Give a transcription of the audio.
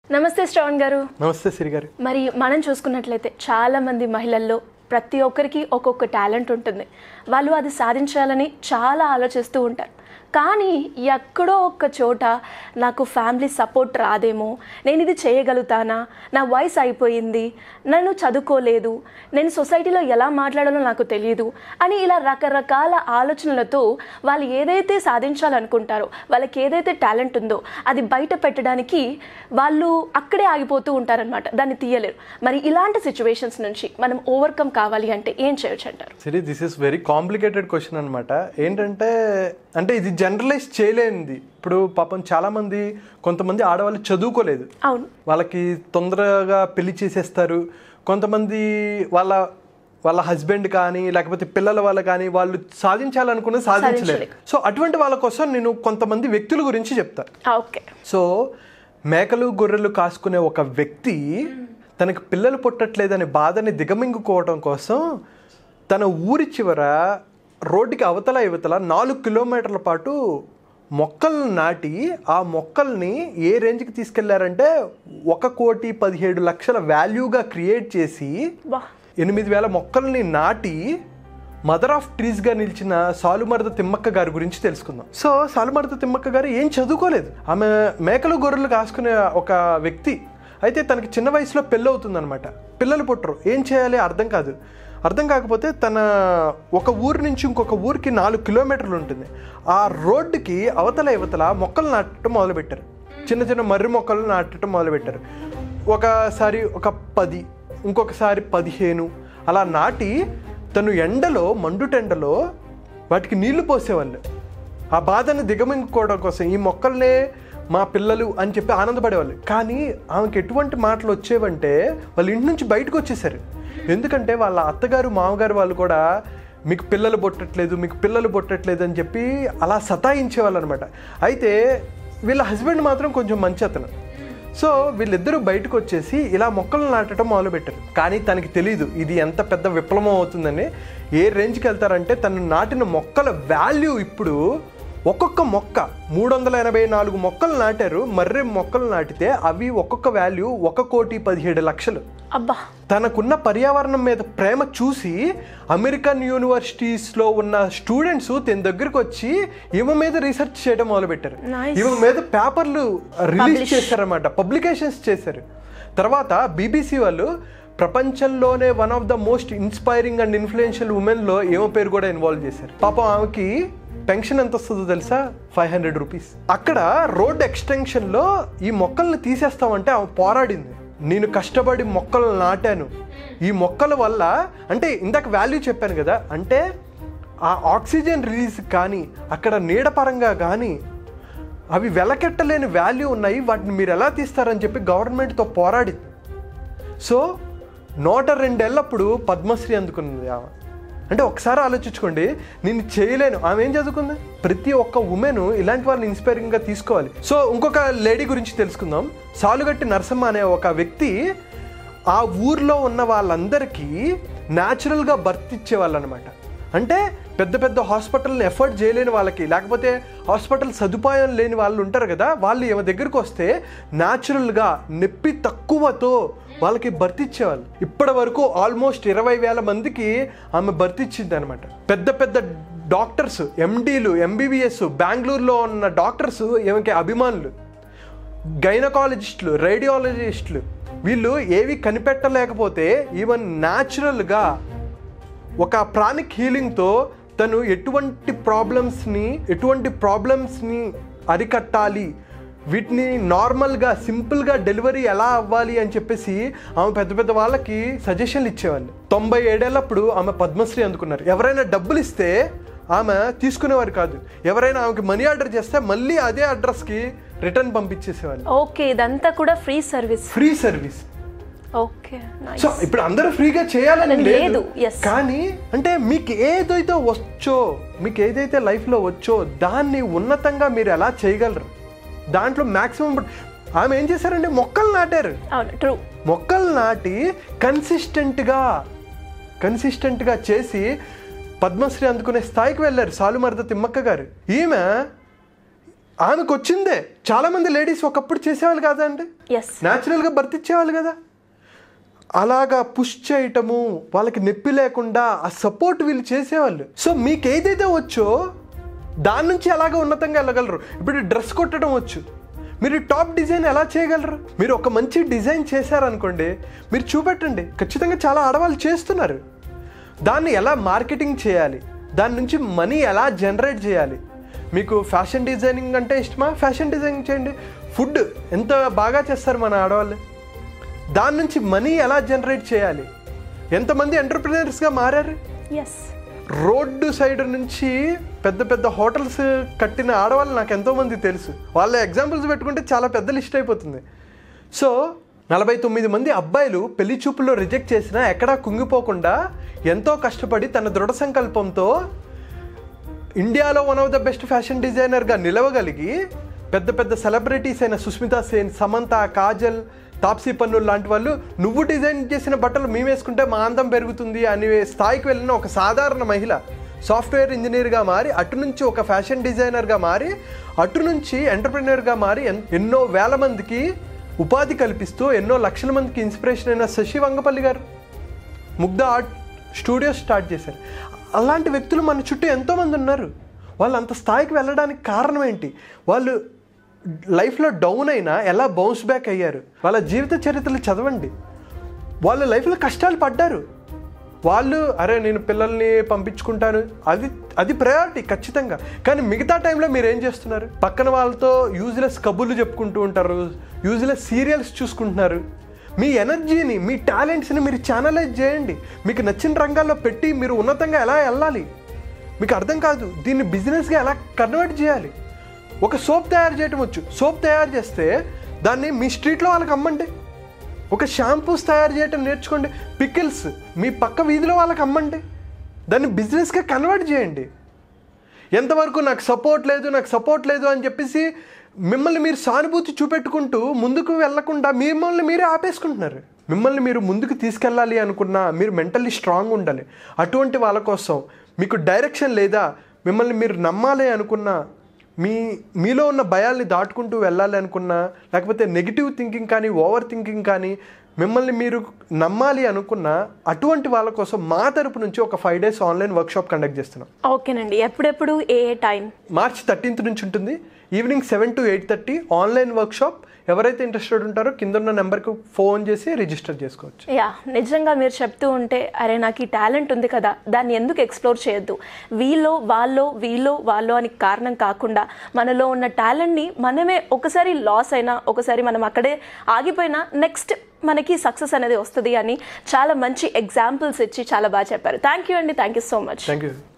నమస్తే శ్రవణ్ గారు నమస్తే సిరి గారు మరి మనం చూసుకున్నట్లయితే చాలా మంది మహిళల్లో ప్రతి ఒక్కరికి ఒక్కొక్క టాలెంట్ ఉంటుంది వాళ్ళు అది సాధించాలని చాలా ఆలోచిస్తూ ఉంటారు కానీ ఎక్కడో ఒక్క చోట నాకు ఫ్యామిలీ సపోర్ట్ రాదేమో నేను ఇది చేయగలుగుతానా నా వయసు అయిపోయింది నన్ను చదువుకోలేదు నేను సొసైటీలో ఎలా మాట్లాడాలో నాకు తెలియదు అని ఇలా రకరకాల ఆలోచనలతో వాళ్ళు ఏదైతే సాధించాలనుకుంటారో వాళ్ళకి ఏదైతే టాలెంట్ ఉందో అది బయట పెట్టడానికి వాళ్ళు అక్కడే ఆగిపోతూ ఉంటారనమాట దాన్ని తీయలేరు మరి ఇలాంటి సిచ్యువేషన్స్ నుంచి మనం ఓవర్కమ్ కావాలి అంటే ఏం చేయొచ్చు అంటారు Siri this is very complicated question అనమాట ఏంటంటే అంటే ఇది జనరలైజ్ చేయలేనిది ఇప్పుడు పాపం చాలామంది కొంతమంది ఆడవాళ్ళు చదువుకోలేదు అవును వాళ్ళకి తొందరగా పెళ్లి చేసేస్తారు కొంతమంది వాళ్ళ వాళ్ళ హస్బెండ్ కానీ లేకపోతే పిల్లల వాళ్ళ కానీ వాళ్ళు సాధించాలనుకున్నది సాధించలేరు సో అటువంటి వాళ్ళ కోసం నేను కొంతమంది వ్యక్తుల గురించి చెప్తా ఓకే సో మేకలు గొర్రెలు కాసుకునే ఒక వ్యక్తి తనకి పిల్లలు పుట్టట్లేదనే బాధని దిగమింగుకోవడం కోసం తన ఊరి చివర రోడ్డుకి అవతల ఇవతల నాలుగు కిలోమీటర్ల పాటు మొక్కలను నాటి ఆ మొక్కల్ని ఏ రేంజ్కి తీసుకెళ్లారంటే ఒక కోటి పదిహేడు లక్షల వాల్యూగా క్రియేట్ చేసి వా ఎనిమిది వేల మొక్కల్ని నాటి మదర్ ఆఫ్ ట్రీస్గా నిలిచిన సాలుమరద తిమ్మక్క గారి గురించి తెలుసుకుందాం సో సాలుమరద తిమ్మక్క గారు ఏం చదువుకోలేదు ఆమె మేకలు గొర్రెలు కాసుకునే ఒక వ్యక్తి అయితే తనకి చిన్న వయసులో పెళ్ళి అవుతుందన్నమాట పిల్లలు పుట్టరు ఏం చేయాలి అర్థం కాదు అర్థం కాకపోతే తన ఒక ఊరు నుంచి ఇంకొక ఊరికి నాలుగు కిలోమీటర్లు ఉంటుంది ఆ రోడ్డుకి అవతల ఇవతల మొక్కలు నాటడం మొదలుపెట్టారు చిన్న చిన్న మర్రి మొక్కలు నాటడం మొదలుపెట్టారు ఒకసారి ఒక పది ఇంకొకసారి పదిహేను అలా నాటి తను ఎండలో మండుటెండలో వాటికి నీళ్లు పోసేవాళ్ళు ఆ బాధను దిగమింగుకోవడం కోసం ఈ మొక్కల్నే మా పిల్లలు అని చెప్పి ఆనందపడేవాళ్ళు కానీ ఆమెకి ఎటువంటి మాటలు వచ్చేవంటే వాళ్ళ ఇంటి నుంచి బయటకు వచ్చేసారు ఎందుకంటే వాళ్ళ అత్తగారు మామగారు వాళ్ళు కూడా మీకు పిల్లలు పుట్టట్లేదు మీకు పిల్లలు పుట్టట్లేదు అని చెప్పి అలా సతాయించేవాళ్ళు అనమాట అయితే వీళ్ళ హస్బెండ్ మాత్రం కొంచెం మంచి అతను సో వీళ్ళిద్దరూ బయటకు వచ్చేసి ఇలా మొక్కలు నాటడం మొదలుపెట్టారు కానీ తనకి తెలియదు ఇది ఎంత పెద్ద విప్లవం అవుతుందని ఏ రేంజ్కి వెళ్తారంటే తను నాటిన మొక్కల వాల్యూ ఇప్పుడు ఒక్కొక్క మొక్క మూడు వందల ఎనభై నాలుగు మొక్కలు నాటారు మర్రి మొక్కలు నాటితే అవి ఒక్కొక్క వాల్యూ ఒక కోటి పదిహేడు లక్షలు అబ్బా తనకున్న పర్యావరణం మీద ప్రేమ చూసి అమెరికన్ యూనివర్సిటీస్లో ఉన్న స్టూడెంట్స్ తన దగ్గరికి వచ్చి ఈమె మీద రీసెర్చ్ చేయడం మొదలుపెట్టారు Nice. ఈమె మీద పేపర్లు రిలీజ్ చేశారన్నమాట పబ్లికేషన్స్ చేశారు తర్వాత బీబీసీ వాళ్ళు ప్రపంచంలోనే one of the most inspiring and influential ఉమెన్లో ఏమో పేరు కూడా ఇన్వాల్వ్ చేశారు పాపం ఆమెకి పెన్షన్ ఎంత వస్తుందో తెలుసా ఫైవ్ హండ్రెడ్ రూపీస్ అక్కడ రోడ్ ఎక్స్టెన్షన్లో ఈ మొక్కల్ని తీసేస్తామంటే ఆమె పోరాడింది నేను కష్టపడి మొక్కలు నాటాను ఈ మొక్కల వల్ల అంటే ఇందాక వాల్యూ చెప్పాను కదా అంటే ఆ ఆక్సిజన్ రిలీజ్ కానీ అక్కడ నీడ పరంగా కానీ అవి వెలకెట్టలేని వాల్యూ ఉన్నాయి వాటిని మీరు ఎలా తీస్తారని చెప్పి గవర్నమెంట్తో పోరాడింది సో నూట రెండేళ్ళప్పుడు పద్మశ్రీ అందుకున్నది ఆమె అంటే ఒకసారి ఆలోచించుకోండి నేను చేయలేను ఆమె ఏం చదువుకుంది ప్రతి ఒక్క ఉమెన్ ఇలాంటి వాళ్ళని ఇన్స్పైరింగ్గా తీసుకోవాలి సో ఇంకొక లేడీ గురించి తెలుసుకుందాం సాలుగట్టి నరసమ్మ అనే ఒక వ్యక్తి ఆ ఊర్లో ఉన్న వాళ్ళందరికీ న్యాచురల్గా బర్త్ ఇచ్చేవాళ్ళు అనమాట అంటే పెద్ద పెద్ద హాస్పిటల్ని ఎఫర్ట్ చేయలేని వాళ్ళకి లేకపోతే హాస్పిటల్ సదుపాయం లేని వాళ్ళు ఉంటారు కదా వాళ్ళు ఏమ దగ్గరికి వస్తే న్యాచురల్గా నొప్పి తక్కువతో వాళ్ళకి భర్తీ ఇచ్చేవాళ్ళు ఇప్పటి వరకు ఆల్మోస్ట్ ఇరవై వేల మందికి ఆమె భర్తీ ఇచ్చింది అనమాట పెద్ద పెద్ద డాక్టర్స్ ఎండీలు ఎంబీబీఎస్ బెంగళూరులో ఉన్న డాక్టర్స్ ఏమకి అభిమానులు గైనకాలజిస్టులు రేడియాలజిస్టులు వీళ్ళు ఏవి కనిపెట్టలేకపోతే ఈవెన్ న్యాచురల్గా ఒక ప్రాణిక్ హీలింగ్తో తను ఎటువంటి ప్రాబ్లమ్స్ని ఎటువంటి ప్రాబ్లమ్స్ని అరికట్టాలి వీటిని నార్మల్గా సింపుల్గా డెలివరీ ఎలా అవ్వాలి అని చెప్పేసి ఆమె పెద్ద పెద్ద వాళ్ళకి సజెషన్లు ఇచ్చేవాళ్ళు తొంభై ఏడేళ్ళప్పుడు ఆమె పద్మశ్రీ అందుకున్నారు ఎవరైనా డబ్బులు ఇస్తే ఆమె తీసుకునేవారు కాదు ఎవరైనా ఆమెకి మనీ ఆర్డర్ చేస్తే మళ్ళీ అదే అడ్రస్కి రిటర్న్ పంపించేసేవాళ్ళు ఓకే ఇదంతా కూడా free service free service okay so ఇప్పుడు అందరూ ఫ్రీగా చేయాలని లేదు, లేదు yes. కానీ అంటే మీకు ఏదైతే వచ్చో మీకు ఏదైతే లైఫ్లో వచ్చో దాన్ని ఉన్నతంగా మీరు ఎలా చేయగలరు దాంట్లో మ్యాక్సిమం ఆమె ఏం చేశారంటే మొక్కలు నాటారు అవును ట్రూ మొక్కలు నాటి కన్సిస్టెంట్గా కన్సిస్టెంట్గా చేసి పద్మశ్రీ అందుకునే స్థాయికి వెళ్ళారు సాలుమరద తిమ్మక్క గారు ఈమె ఆమెకు వచ్చిందే చాలా మంది లేడీస్ ఒకప్పుడు చేసేవాళ్ళు కాదా అండి ఎస్ న్యాచురల్గా భర్తిచ్చేవాళ్ళు కదా అలాగా పుష్ చేయటము వాళ్ళకి నొప్పి లేకుండా ఆ సపోర్ట్ వీళ్ళు చేసేవాళ్ళు సో మీకు ఏదైతే వచ్చో దాని నుంచి ఎలాగ ఉన్నతంగా వెళ్ళగలరు ఇప్పుడు డ్రెస్ కొట్టడం వచ్చు మీరు టాప్ డిజైన్ ఎలా చేయగలరు మీరు ఒక మంచి డిజైన్ చేశారనుకోండి మీరు చూపెట్టండి ఖచ్చితంగా చాలా ఆడవాళ్ళు చేస్తున్నారు దాన్ని ఎలా మార్కెటింగ్ చేయాలి దాని నుంచి మనీ ఎలా జనరేట్ చేయాలి మీకు ఫ్యాషన్ డిజైనింగ్ అంటే ఇష్టమా ఫ్యాషన్ డిజైనింగ్ చేయండి ఫుడ్ ఎంత బాగా చేస్తారు మన ఆడవాళ్ళు దాని నుంచి మనీ ఎలా జనరేట్ చేయాలి ఎంతమంది ఎంటర్ప్రినర్స్గా మారారు ఎస్ రోడ్డు సైడ్ నుంచి పెద్ద పెద్ద హోటల్స్ కట్టిన ఆడవాళ్ళు నాకు ఎంతోమంది తెలుసు వాళ్ళ ఎగ్జాంపుల్స్ పెట్టుకుంటే చాలా పెద్ద లిస్ట్ అయిపోతుంది సో నలభై తొమ్మిది మంది అబ్బాయిలు పెళ్లి చూపుల్లో రిజెక్ట్ చేసినా ఎక్కడా కుంగిపోకుండా ఎంతో కష్టపడి తన దృఢ సంకల్పంతో ఇండియాలో one of the best fashion డిజైనర్గా నిలవగలిగి పెద్ద పెద్ద సెలబ్రిటీస్ అయిన సుస్మితా సేన్ సమంత కాజల్ తాప్సీ పన్నులు లాంటి వాళ్ళు నువ్వు డిజైన్ చేసిన బట్టలు మేము వేసుకుంటే మా అందం పెరుగుతుంది అనే స్థాయికి వెళ్ళిన ఒక సాధారణ మహిళ సాఫ్ట్వేర్ ఇంజనీర్గా మారి అటు నుంచి ఒక ఫ్యాషన్ డిజైనర్గా మారి అటు నుంచి ఎంటర్ప్రినర్గా మారి ఎన్- ఎన్నో వేల మందికి ఉపాధి కల్పిస్తూ ఎన్నో లక్షల మందికి ఇన్స్పిరేషన్ అయిన శశి వంగపల్లి గారు ముగ్ధ ఆర్ట్ స్టూడియో స్టార్ట్ చేశారు అలాంటి వ్యక్తులు మన చుట్టూ ఎంతోమంది ఉన్నారు వాళ్ళు అంత స్థాయికి వెళ్ళడానికి కారణం ఏంటి వాళ్ళు లైఫ్లో డౌన్ అయినా ఎలా బౌన్స్ బ్యాక్ అయ్యారు వాళ్ళ జీవిత చరిత్రలు చదవండి వాళ్ళ లైఫ్లో కష్టాలు పడ్డారు వాళ్ళు అరే నేను పిల్లల్ని పంపించుకుంటాను అది అది ప్రయారిటీ ఖచ్చితంగా కానీ మిగతా టైంలో మీరు ఏం చేస్తున్నారు పక్కన వాళ్ళతో యూజ్లెస్ కబుర్లు చెప్పుకుంటూ ఉంటారు యూజ్లెస్ సీరియల్స్ చూసుకుంటున్నారు మీ ఎనర్జీని మీ టాలెంట్స్ని మీరు ఛానలైజ్ చేయండి మీకు నచ్చిన రంగాల్లో పెట్టి మీరు ఉన్నతంగా ఎలా వెళ్ళాలి మీకు అర్థం కాదు దీన్ని బిజినెస్గా ఎలా కన్వర్ట్ చేయాలి ఒక సోప్ తయారు చేయటం వచ్చు సోప్ తయారు చేస్తే దాన్ని మీ స్ట్రీట్లో వాళ్ళకి అమ్మండి ఒక షాంపూస్ తయారు చేయటం నేర్చుకోండి పికిల్స్ మీ పక్క వీధిలో వాళ్ళకి అమ్మండి దాన్ని బిజినెస్గా కన్వర్ట్ చేయండి ఎంతవరకు నాకు సపోర్ట్ లేదు నాకు సపోర్ట్ లేదు అని చెప్పేసి మిమ్మల్ని మీరు సానుభూతి చూపెట్టుకుంటూ ముందుకు వెళ్లకుండా మిమ్మల్ని మీరే ఆపేసుకుంటున్నారు మిమ్మల్ని మీరు ముందుకు తీసుకెళ్ళాలి అనుకున్నా మీరు మెంటల్లీ స్ట్రాంగ్ ఉండాలి అటువంటి వాళ్ళ కోసం మీకు డైరెక్షన్ లేదా మిమ్మల్ని మీరు నమ్మాలి అనుకున్నా మీ మీలో ఉన్న భయాల్ని దాటుకుంటూ వెళ్ళాలి అనుకున్నా లేకపోతే నెగిటివ్ థింకింగ్ కానీ ఓవర్ థింకింగ్ కానీ మిమ్మల్ని మీరు నమ్మాలి అనుకున్న అటువంటి వాళ్ళ కోసం మా తరపు నుంచి ఒక five days online workshop conduct చేస్తున్నాం ఓకేనండి ఎప్పుడెప్పుడు ఏ ఏ టైం మార్చ్ థర్టీన్త్ నుంచి ఉంటుంది evening seven to eight thirty online workshop ఎవరైతే ఇంట్రెస్టెడ్ ఉంటారో కింద ఉన్న నెంబర్కి ఫోన్ చేసి రిజిస్టర్ చేసుకోవచ్చు యా నిజంగా మీరు చెప్తూ ఉంటే అరే నాకు ఈ టాలెంట్ ఉంది కదా దాన్ని ఎందుకు ఎక్స్ప్లోర్ చేయొద్దు వీళ్ళు వాళ్ళు వీళ్ళు వాళ్ళు అని కారణం కాకుండా మనలో ఉన్న టాలెంట్ని మనమే ఒకసారి లాస్ అయినా ఒకసారి మనం అక్కడే ఆగిపోయినా నెక్స్ట్ మనకి సక్సెస్ అనేది వస్తుంది అని చాలా మంచి ఎగ్జాంపుల్స్ ఇచ్చి చాలా బాగా చెప్పారు థ్యాంక్ యూ అండి thank you so much thank you